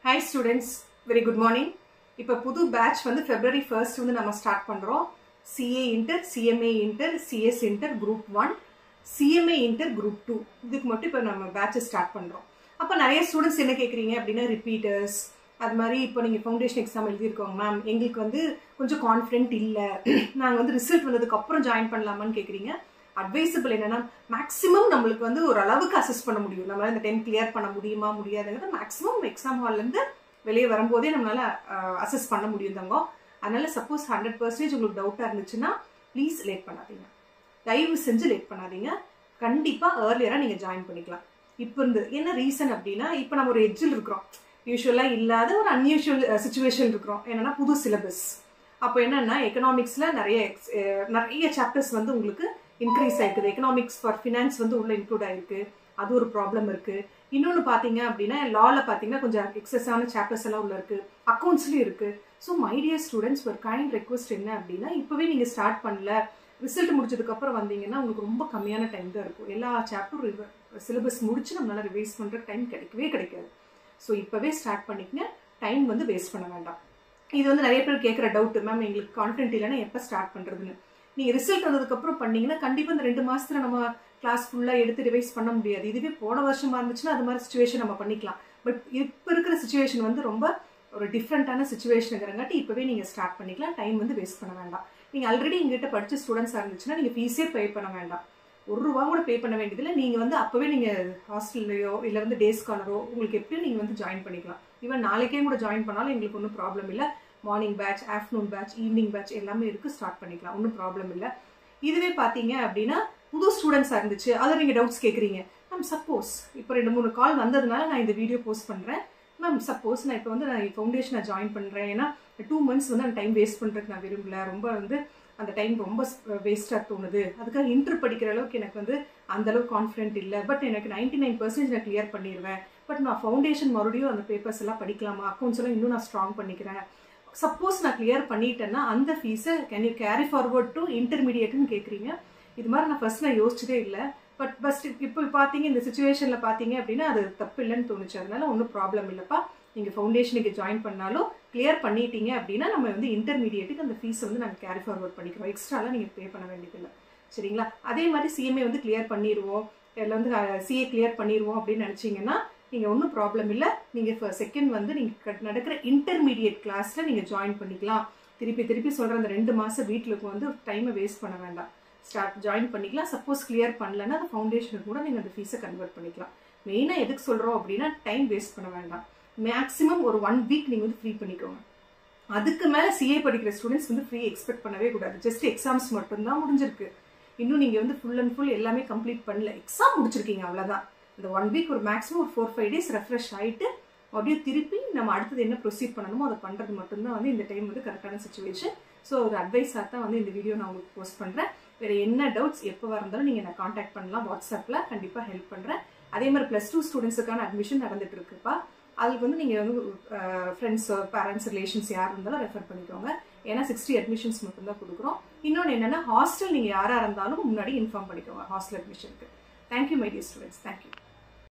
hi students very good morning இப்போ புது batch வந்து ஃபெப்ரவரி ஃபர்ஸ்ட் வந்து நம்ம ஸ்டார்ட் பண்ணுறோம் CA inter CMA inter CS inter group one CMA inter group two இதுக்கு மட்டும் இப்போ நம்ம பேட்சை ஸ்டார்ட் பண்ணுறோம் அப்போ நிறைய ஸ்டூடெண்ட்ஸ் என்ன கேட்குறீங்க அப்படின்னா ரிப்பீட்டர்ஸ் அது மாதிரி இப்போ நீங்கள் ஃபவுண்டேஷன் எக்ஸாம் எழுதியிருக்கோங்க மேம் எங்களுக்கு வந்து கொஞ்சம் கான்ஃபிடென்ட் இல்லை நாங்கள் வந்து ரிசல்ட் வந்ததுக்கு அப்புறம் ஜாயின் பண்ணலாமான்னு கேட்குறீங்க அட்வைசபிள் என்னன்னா மேக்ஸிமம் நம்மளுக்கு வந்து ஒரு அளவுக்கு அசஸ் பண்ண முடியும் நம்மளால இந்த டென்த் கிளியர் பண்ண முடியுமா முடியாதுங்கிறது மேக்ஸிமம் எக்ஸாம் ஹால்லேருந்து வெளியே வரும்போதே நம்மளால அசஸ் பண்ண முடியும் தங்கம் அதனால சப்போஸ் ஹண்ட்ரட் பர்சன்டேஜ் உங்களுக்கு டவுட்டாக இருந்துச்சுன்னா ப்ளீஸ் லேட் பண்ணாதீங்க தயவு செஞ்சு லேட் பண்ணாதீங்க கண்டிப்பாக ஏர்லியராக நீங்கள் ஜாயின் பண்ணிக்கலாம் இப்போ இருந்து என்ன ரீசன் அப்படின்னா இப்போ நம்ம ஒரு எட்ஜில் இருக்கிறோம் யூஸ்வலாக இல்லாத ஒரு அன்யூஷுவல் சுச்சுவேஷன் இருக்கிறோம் என்னன்னா புது சிலபஸ் அப்போ என்னன்னா எக்கனாமிக்ஸில் நிறைய நிறைய சாப்டர்ஸ் வந்து உங்களுக்கு இன்க்ரீஸ் ஆயிருக்குது எக்கனாமிக்ஸ் ஃபார் ஃபினான்ஸ் வந்து உள்ள இன்க்ளூட் ஆயிருக்கு அது ஒரு ப்ராப்ளம் இருக்கு இன்னொன்று பார்த்தீங்க அப்படின்னா லால பார்த்தீங்கன்னா கொஞ்சம் எக்ஸஸான சாப்டர்ஸ் எல்லாம் உள்ள இருக்கு அக்கௌண்ட்ஸ்லயும் இருக்கு ஸோ மை டியர் ஸ்டூடெண்ட்ஸ் ஒரு கைண்ட் ரெக்வஸ்ட் என்ன அப்படின்னா இப்போவே நீங்கள் ஸ்டார்ட் பண்ணல ரிசல்ட் முடிச்சதுக்கு அப்புறம் வந்தீங்கன்னா உங்களுக்கு ரொம்ப கம்மியான டைம் தான் இருக்கும் எல்லா சாப்டரும் சிலபஸ் முடிச்சு நம்மளால ரிவைஸ் பண்ணுற டைம் கிடைக்கவே கிடைக்காது ஸோ இப்போவே ஸ்டார்ட் பண்ணிக்கங்க டைம் வந்து வேஸ்ட் பண்ண வேண்டாம் இது வந்து நிறைய பேர் கேட்குற டவுட் மேம் எங்களுக்கு கான்ஃபிடென்ட் இல்லைன்னா எப்போ ஸ்டார்ட் பண்ணுறதுன்னு நீங்கள் ரிசல்ட் வந்ததுக்கப்புறம் பண்ணீங்கன்னா கண்டிப்பாக இந்த ரெண்டு மாதத்தில் நம்ம கிளாஸ் ஃபுல்லாக எடுத்து ரிவைஸ் பண்ண முடியாது இதுவே போன வருஷமா இருந்துச்சுன்னா அது மாதிரி சுச்சுவேஷன் நம்ம பண்ணிக்கலாம் பட் இப்போ இருக்கிற சுச்சுவேஷன் வந்து ரொம்ப ஒரு டிஃப்ரெண்ட்டான சுச்சுவேஷனுங்கிறங்காட்டி இப்போவே நீங்கள் ஸ்டார்ட் பண்ணிக்கலாம் டைம் வந்து வேஸ்ட் பண்ண வேண்டாம் நீங்கள் ஆல்ரெடி எங்கிட்ட படித்த ஸ்டூடெண்ட்ஸாக இருந்துச்சுன்னா நீங்கள் ஃபீஸே பே பண்ண வேண்டாம் ஒரு ரூபா கூட பே பண்ண வேண்டியதில்லை நீங்கள் வந்து அப்போவே நீங்கள் ஹாஸ்டல்லையோ இல்லை வந்து டே ஸ்காலரோ உங்களுக்கு எப்படியும் நீங்கள் வந்து ஜாயின் பண்ணிக்கலாம் ஈவன் நாளைக்கே கூட ஜாயின் பண்ணாலும் எங்களுக்கு ஒன்றும் ப்ராப்ளம் இல்லை morning batch afternoon batch evening batch எல்லாமே இருக்குது ஸ்டார்ட் பண்ணிக்கலாம் ஒன்றும் ப்ராப்ளம் இல்லை இதுவே பார்த்தீங்க அப்படின்னா புது ஸ்டூடெண்ட்ஸாக இருந்துச்சு அதை நீங்கள் டவுட்ஸ் கேட்குறீங்க மேம் சப்போஸ் இப்போ ரெண்டு மூணு கால் வந்ததுனால நான் இந்த வீடியோ போஸ்ட் பண்ணுறேன் மேம் சப்போஸ் நான் இப்போ வந்து நான் ஃபவுண்டேஷனை ஜாயின் பண்ணுறேன் ஏன்னா டூ மந்த்ஸ் வந்து அந்த டைம் வேஸ்ட் பண்ணுறதுக்கு நான் விரும்பல ரொம்ப வந்து அந்த டைம் ரொம்ப வேஸ்ட்டாக தோணுது அதுக்காக இன்டர் படிக்கிற அளவுக்கு எனக்கு வந்து அந்த அளவுக்கு கான்ஃபிடென்ட் இல்லை பட் எனக்கு நைன்டி நைன் பர்சன்டேஜ் நான் கிளியர் பண்ணிடுவேன் பட் நான் ஃபவுண்டேஷன் மறுபடியும் அந்த பேப்பர்ஸ் எல்லாம் படிக்கலாமா அக்கௌண்ட்ஸ் எல்லாம் இன்னும் நான் ஸ்ட்ராங் பண்ணிக்கிறேன் சப்போஸ் நான் கிளியர் பண்ணிட்டேன்னா அந்த ஃபீஸை can you carry forward to இன்டர்மீடியட்னு கேட்குறீங்க இது மாதிரி நான் ஃபர்ஸ்ட் நான் யோசிச்சதே இல்லை பட் ஃபஸ்ட் இப்போ பார்த்தீங்க இந்த சுச்சுவேஷனில் பார்த்தீங்க அப்படின்னா அது தப்பு இல்லைன்னு தோணுச்சு அதனால ஒன்றும் ப்ராப்ளம் இல்லைப்பா நீங்கள் ஃபவுண்டேஷனுக்கு ஜாயின் பண்ணாலும் கிளியர் பண்ணிட்டீங்க அப்படின்னா நம்ம வந்து இன்டர்மீடியட்டுக்கு அந்த ஃபீஸ் வந்து நாங்கள் கேரி ஃபார்வர்ட் பண்ணிக்கிறோம் எக்ஸ்ட்ராலாம் நீங்கள் பே பண்ண வேண்டியதில்லை சரிங்களா அதே மாதிரி சிஎம்ஏ வந்து கிளியர் பண்ணிடுவோம் இல்லை வந்து சிஏ கிளியர் பண்ணிடுவோம் அப்படின்னு நினச்சிங்கன்னா நீங்கள் ஒன்றும் ப்ராப்ளம் இல்லை நீங்கள் செகண்ட் வந்து நீங்கள் நடக்கிற இன்டர்மீடியட் கிளாஸில் நீங்கள் ஜாயின் பண்ணிக்கலாம் திருப்பி திருப்பி சொல்கிற அந்த ரெண்டு மாதம் வீட்டிலுக்கு வந்து டைமை வேஸ்ட் பண்ண வேண்டாம் ஸ்டார்ட் ஜாயின் பண்ணிக்கலாம் சப்போஸ் கிளியர் பண்ணலன்னா அந்த ஃபவுண்டேஷனுக்கு கூட நீங்கள் அந்த ஃபீஸை கன்வெர்ட் பண்ணிக்கலாம் மெயினாக எதுக்கு சொல்கிறோம் அப்படின்னா டைம் வேஸ்ட் பண்ண வேண்டாம் மேக்ஸிமம் ஒரு ஒன் வீக் நீங்கள் வந்து ஃப்ரீ பண்ணிக்கோங்க அதுக்கு மேலே சிஏ படிக்கிற ஸ்டூடெண்ட்ஸ் வந்து ஃப்ரீ எக்ஸ்பெக்ட் பண்ணவே கூடாது ஜஸ்ட் எக்ஸாம்ஸ் மட்டும்தான் முடிஞ்சிருக்கு இன்னும் நீங்கள் வந்து ஃபுல் அண்ட் ஃபுல் எல்லாமே கம்ப்ளீட் பண்ணல எக்ஸாம் முடிச்சிருக்கீங்க அவ்வளோதான் இந்த ஒன் வீக் ஒரு மேக்ஸிமம் ஒரு ஃபோர் ஃபைவ் டேஸ் ரெஃப்ரெஷ் ஆகிட்டு மறுபடியும் திருப்பி நம்ம அடுத்தது என்ன ப்ரொசீட் பண்ணணுமோ அதை பண்ணுறது மட்டும்தான் வந்து இந்த டைம் வந்து கரெக்டான சுச்சுவேஷன் ஸோ ஒரு அட்வைஸாக தான் வந்து இந்த வீடியோ நான் உங்களுக்கு போஸ்ட் பண்ணுறேன் வேறு என்ன டவுட்ஸ் எப்போ இருந்தாலும் நீங்கள் நான் காண்டாக்ட் பண்ணலாம் வாட்ஸ்அப்பில் கண்டிப்பாக ஹெல்ப் பண்ணுறேன் அதே மாதிரி ப்ளஸ் டூ ஸ்டூடெண்ட்ஸுக்கான அட்மிஷன் நடந்துட்டு இருக்குப்பா அதுக்கு வந்து நீங்கள் வந்து ஃப்ரெண்ட்ஸ் பேரண்ட்ஸ் ரிலேஷன்ஸ் யார் இருந்தாலும் ரெஃபர் பண்ணிக்கோங்க ஏன்னா சிக்ஸ்டி அட்மிஷன்ஸ் மட்டும்தான் கொடுக்குறோம் இன்னொன்று என்னென்னா ஹாஸ்டல் நீங்கள் யாராக இருந்தாலும் முன்னாடி இன்ஃபார்ம் பண்ணிக்கோங்க ஹாஸ்டல் அட்மிஷனுக்கு thank you my dear students thank you